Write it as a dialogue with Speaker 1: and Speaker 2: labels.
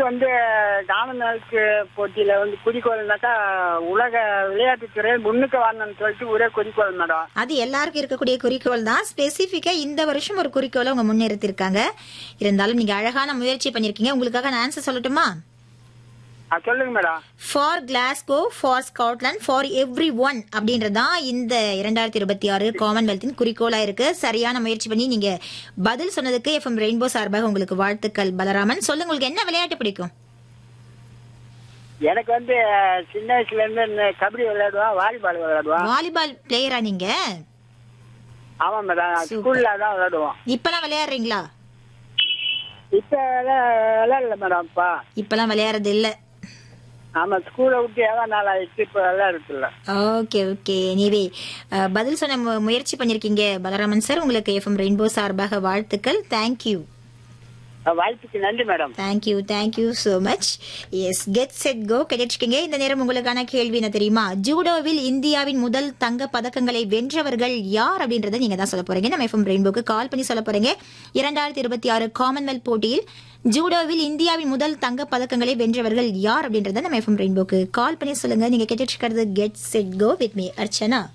Speaker 1: வந்து காமன்வெல்த் போட்டியில வந்து குறிக்கோள்னாக்கா உலக விளையாட்டுத் துறையில் முன்னுக்கு வரணும்னு சொல்லிட்டு ஒரே குறிக்கோள் மேடம்
Speaker 2: அது எல்லாருக்கும் இருக்கக்கூடிய குறிக்கோள் தான் ஸ்பெசிஃபிக்கா இந்த வருஷம் ஒரு குறிக்கோளை உங்க முன்னெடுத்திருக்காங்க இருந்தாலும் நீங்க அழகான முயற்சி பண்ணிருக்கீங்க உங்களுக்காக நான் ஆன்சர் சொல்லட்டுமா
Speaker 1: ஆ, சொல்லுங்க madam
Speaker 2: for Glasgow for Scotland for everyone அப்படின்றதான் இந்த இரண்டாயிரத்தி இருபத்தி ஆறு காமன்வெல்த்தின் குறிக்கோளா இருக்கு சரியான முயற்சி பண்ணி நீங்க பதில் சொன்னதுக்கு எஃப்எம் ரெயின்போ சார்பாக உங்களுக்கு வாழ்த்துக்கள் பலராமன் சொல்லுங்க உங்களுக்கு என்ன விளையாட்டு பிடிக்கும்
Speaker 1: எனக்கு வந்து சின்ன வயசுல இருந்து இந்த கபடி விளையாடுவான் வாலிபால் விளையாடுவான்
Speaker 2: வாலிபால் பிளேயரா நீங்க
Speaker 1: ஆமா மேடம்
Speaker 2: Super.
Speaker 1: ஸ்கூல்ல தான் விளையாடுவோம்
Speaker 2: இப்பெல்லாம் விளையாடுறீங்களா
Speaker 1: இப்ப விளையா- விளையாடல மேடம் இப்ப
Speaker 2: இப்பெல்லாம் விளையாடுறது இல்ல
Speaker 1: ஆமா ஸ்கூலை விட்டு எவ்வளவு நாள் ஆயிடுச்சு இப்ப விளையாடுறது இல்ல
Speaker 2: ஓகே ஓகே நீவே பதில் சொன்ன மு- முயற்சி பண்ணிருக்கீங்க பலராமன் சார் உங்களுக்கு எஃப்எம் ரெயின்போ சார்பாக வாழ்த்துக்கள் தேங்க்யூ
Speaker 1: வாய்ப்புக்கு நன்றி madam
Speaker 2: thank you thank you so much yes get set go கிடைச்சிக்கிங்க இந்த நேரம் உங்களுக்கான கேள்வி என்ன தெரியுமா ஜூடோவில் இந்தியாவின் முதல் தங்க பதக்கங்களை வென்றவர்கள் யார் அப்படின்றத நீங்க தான் சொல்ல போறீங்க நம்ம எஃப்எம் ரெயின்போக்கு கால் பண்ணி சொல்ல போறீங்க இரண்டாயிரத்தி இருபத்தி ஆறு காமன்வெல்த் போட்டியில் ஜூடோவில் இந்தியாவின் முதல் தங்க பதக்கங்களை வென்றவர்கள் யார் அப்படின்றத நம்ம எஃப்எம் ரெயின்போக்கு கால் பண்ணி சொல்லுங்க நீங்க கேட்டுட்டு இருக்கிறது get set go with me Archana